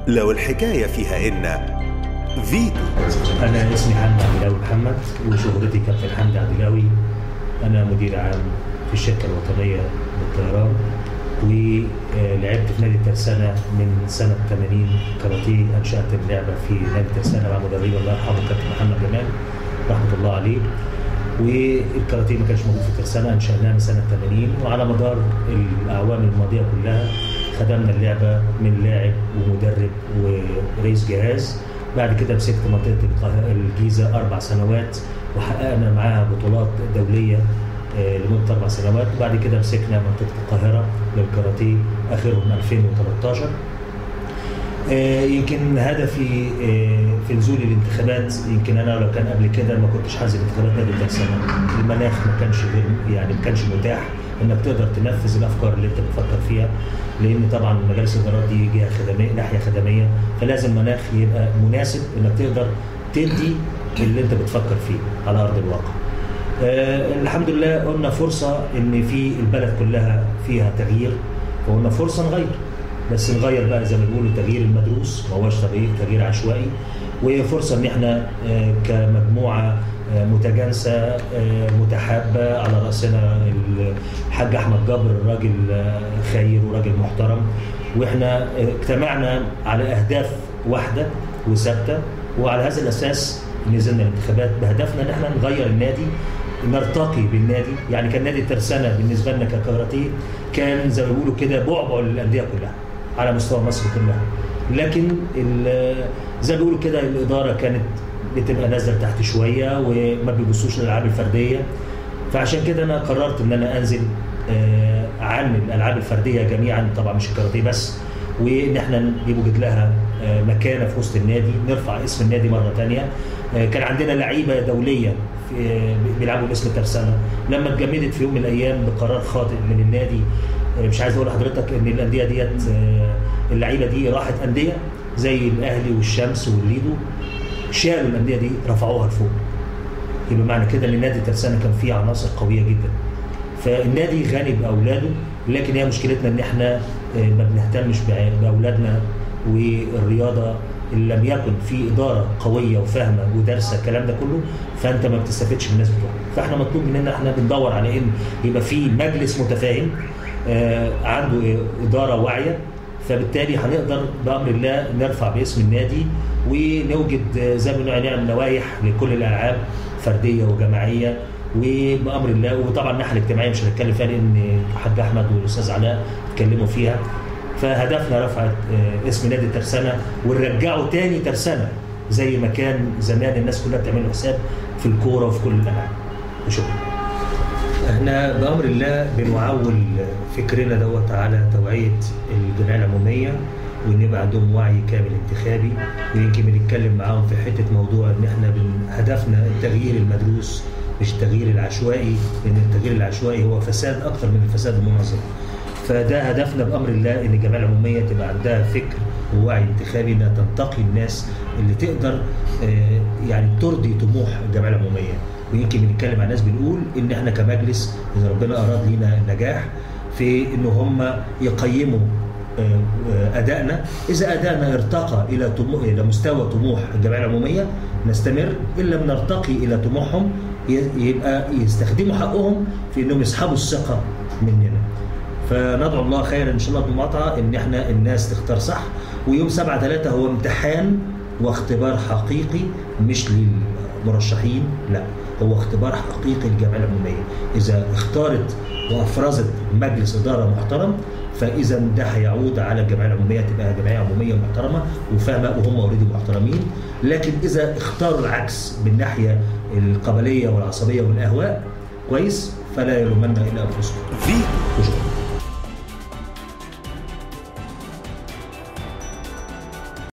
لو الحكاية فيها إن فيتو أنا اسمي حمد عبدلاوي محمد وشهرتي كابتن حمد عبدلاوي أنا مدير عام في الشركة الوطنية للطيران ولعبت في نادي الترسانة من سنة 80 كاراتيه أنشأت اللعبة في نادي الترسانة مع مدربي الله يرحمه كابتن محمد جمال رحمة الله عليه والكاراتيه ما كانش موجود في الترسانة أنشأناه من سنة 80 وعلى مدار الأعوام الماضية كلها خدمنا اللعبة من لاعب ومدرب ورئيس جهاز بعد كده مسكت منطقة القاهرة- الجيزة أربع سنوات وحققنا معاها بطولات دولية آه، لمدة أربع سنوات وبعد كده مسكنا منطقة القاهرة للكاراتيه آخرهم 2013 آه، يمكن هدفي آه، في نزول الانتخابات يمكن انا لو كان قبل كده ما كنتش حازم انتخابات نادي الترسانة المناخ ما كانش غير- يعني ما كانش متاح انك تقدر تنفذ الافكار اللي انت بتفكر فيها لان طبعا مجالس الادارات دي جهه خدميه ناحيه خدميه فلازم مناخ يبقى مناسب انك تقدر تدي اللي انت بتفكر فيه على ارض الواقع. آه الحمد لله قلنا فرصه ان في البلد كلها فيها تغيير فقلنا فرصه نغير بس نغير بقى زي ما بيقولوا التغيير المدروس ما هوش تغيير تغيير عشوائي وفرصه ان احنا آه، كمجموعه آه، متجانسه آه، متحابه على راسنا الحاج احمد جابر راجل آه، خير وراجل محترم واحنا آه، اجتمعنا على اهداف واحده وثابته وعلى هذا الاساس نزلنا الانتخابات بهدفنا ان احنا نغير النادي نرتقي بالنادي يعني كان نادي الترسانة بالنسبه لنا ككاراتيه كان زي ما بيقولوا كده بعبع للانديه كلها على مستوى مصر كلها لكن ال- زي ما بيقولوا كده الاداره كانت بتبقى نازله تحت شويه وما بيبصوش للالعاب الفرديه فعشان كده انا قررت ان انا انزل آه، عن الالعاب الفرديه جميعا طبعا مش الكاراتيه بس وان احنا يوجد لها آه، مكانه في وسط النادي نرفع اسم النادي مره ثانيه كان عندنا لعيبه دوليه في- آه، بيلعبوا باسم الترسانه لما اتجمدت في يوم من الايام بقرار خاطئ من النادي آه، مش عايز اقول لحضرتك ان الانديه ديت آه، اللعيبه دي راحت انديه زي الاهلي والشمس والليدو شالوا الانديه دي رفعوها لفوق يبقى معنى كده ان نادي ترسانة كان فيه عناصر قويه جدا فالنادي غني باولاده لكن هي مشكلتنا ان احنا آه، ما بنهتمش بع- باولادنا والرياضه ان لم يكن في اداره قويه وفاهمه ودارسه الكلام ده كله فانت ما بتستفدش من الناس بتوعك فاحنا مطلوب مننا احنا بندور على ان يبقى في مجلس متفاهم آه، عنده اداره واعيه فبالتالي هنقدر بامر الله نرفع باسم النادي ونوجد آه، زي ما بنقول نعمل نوايح لكل الالعاب فرديه وجماعيه وبامر الله وطبعا الناحيه الاجتماعيه مش هنتكلم فيها لان الحاج احمد والاستاذ علاء اتكلموا فيها فهدفنا رفع آه، اسم نادي ترسانة ونرجعه تاني ترسانة زي ما كان زمان الناس كلها بتعمل له حساب في الكوره وفي كل الالعاب وشكرا احنا بامر الله بنعول فكرنا دوت على توعيه الجمعيه العموميه وان يبقى عندهم وعي كامل انتخابي ويمكن بنتكلم معاهم في حته موضوع ان احنا بن- هدفنا التغيير المدروس مش التغيير العشوائي لان التغيير العشوائي هو فساد اكثر من الفساد المنظم فده هدفنا بامر الله ان الجمعيه العموميه تبقى عندها فكر ووعي انتخابي انها تنتقي الناس اللي تقدر آه، يعني ترضي طموح الجمعيه العموميه ويمكن بنتكلم عن ناس بنقول ان احنا كمجلس اذا ربنا اراد لينا النجاح في ان هم يقيموا آه، آه، ادائنا اذا ادائنا ارتقى الى طمو... الى مستوى طموح الجمعيه العموميه نستمر ان لم نرتقي الى طموحهم ي- يبقى يستخدموا حقهم في انهم يسحبوا الثقه مننا فندعو الله خيرا ان شاء الله بمقاطعه ان احنا الناس تختار صح ويوم 7 3 هو امتحان واختبار حقيقي مش للمرشحين لا هو اختبار حقيقي للجمعيه العموميه اذا اختارت وافرزت مجلس اداره محترم فاذا ده هيعود على الجمعيه العموميه تبقى جمعيه عموميه محترمه وفاهمه وهم اوريدي محترمين لكن اذا اختاروا العكس من الناحيه القبليه والعصبيه والاهواء كويس فلا يلومن الا انفسهم فيتو وشكرا